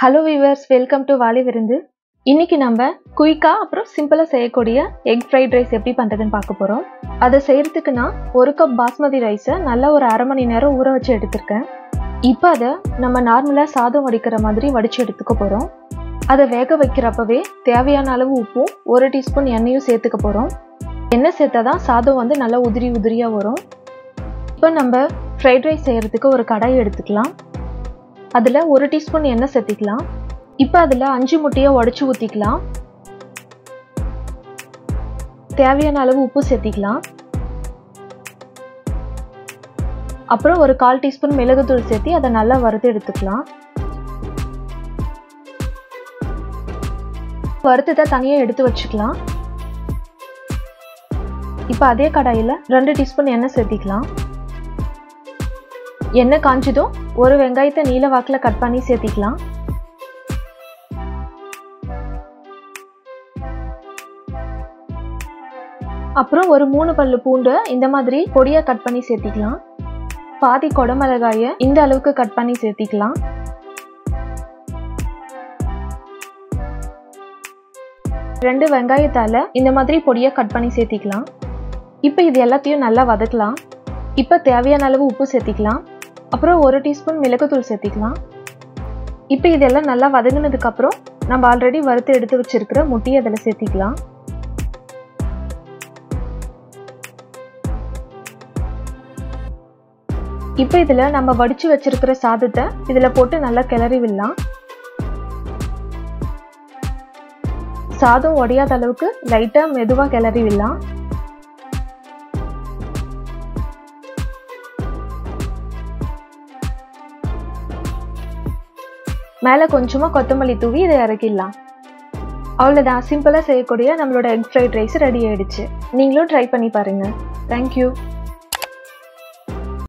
hello viewers welcome to Valli Virundhu இன்னைக்கு நம்ம குயிக்காக அப்புறம் சிம்பிளாக செய்யக்கூடிய எக் ஃப்ரைட் ரைஸ் எப்படி பண்ணுறதுன்னு பார்க்க போகிறோம் அதை செய்கிறதுக்கு நான் ஒரு கப் பாஸ்மதி ரைஸை நல்லா ஒரு அரை மணி நேரம் ஊற வச்சு எடுத்திருக்கேன் இப்போ அதை நம்ம நார்மலாக சாதம் வடிக்கிற மாதிரி வடித்து எடுத்துக்க போகிறோம் அதை வேக வைக்கிறப்பவே தேவையான அளவு உப்பும் ஒரு டீஸ்பூன் எண்ணெயும் சேர்த்துக்க போகிறோம் எண்ணெய் சேர்த்தா தான் சாதம் வந்து நல்லா உதிரி உதிரியாக வரும் இப்போ நம்ம ஃப்ரைட் ரைஸ் செய்கிறதுக்கு ஒரு கடாய் எடுத்துக்கலாம் அதில் ஒரு டீஸ்பூன் எண்ணெய் சேர்த்திக்கலாம் இப்போ அதில் அஞ்சு முட்டையை உடச்சி ஊற்றிக்கலாம் தேவையான அளவு உப்பு சேர்த்திக்கலாம் அப்புறம் ஒரு கால் டீஸ்பூன் மிளகுத்தூள் சேர்த்து அதை நல்லா வறுத்து எடுத்துக்கலாம் வறுத்ததை தனியாக எடுத்து வச்சுக்கலாம் இப்போ அதே கடாயில் ரெண்டு டீஸ்பூன் எண்ணெய் சேர்த்திக்கலாம் எண்ணெய் காஞ்சதும் ஒரு வெங்காயத்தை நீல வாக்கில் கட் பண்ணி சேர்த்திக்கலாம் அப்புறம் ஒரு மூணு பல்லு பூண்டு இந்த மாதிரி பொடியாக கட் பண்ணி சேர்த்திக்கலாம் பாதி கொடமிளகாயை இந்த அளவுக்கு கட் பண்ணி சேர்த்திக்கலாம் ரெண்டு வெங்காயத்தால இந்த மாதிரி பொடியாக கட் பண்ணி சேர்த்திக்கலாம் இப்போ இது எல்லாத்தையும் நல்லா வதக்கலாம் இப்போ தேவையான அளவு உப்பு சேர்த்திக்கலாம் அப்புறம் ஒரு டீஸ்பூன் மிளகுத்தூள் சேர்த்திக்கலாம் இப்போ இதெல்லாம் நல்லா வதங்கினதுக்கப்புறம் நம்ம ஆல்ரெடி வறுத்து எடுத்து வச்சிருக்கிற முட்டையை அதில் சேர்த்திக்கலாம் இப்போ இதில் நம்ம வடித்து வச்சிருக்கிற சாதத்தை இதில் போட்டு நல்லா கிளறி விடலாம் சாதம் உடையாத அளவுக்கு லைட்டாக மெதுவாக கிளறி விடலாம் மேலே கொஞ்சமாக கொத்தமல்லி தூவி இதை இறக்கிடலாம் அவ்வளோதான் சிம்பிளாக செய்யக்கூடிய நம்மளோட எக் ஃப்ரைட் ரைஸ் ரெடி ஆயிடுச்சு நீங்களும் ட்ரை பண்ணி பாருங்கள் தேங்க்யூ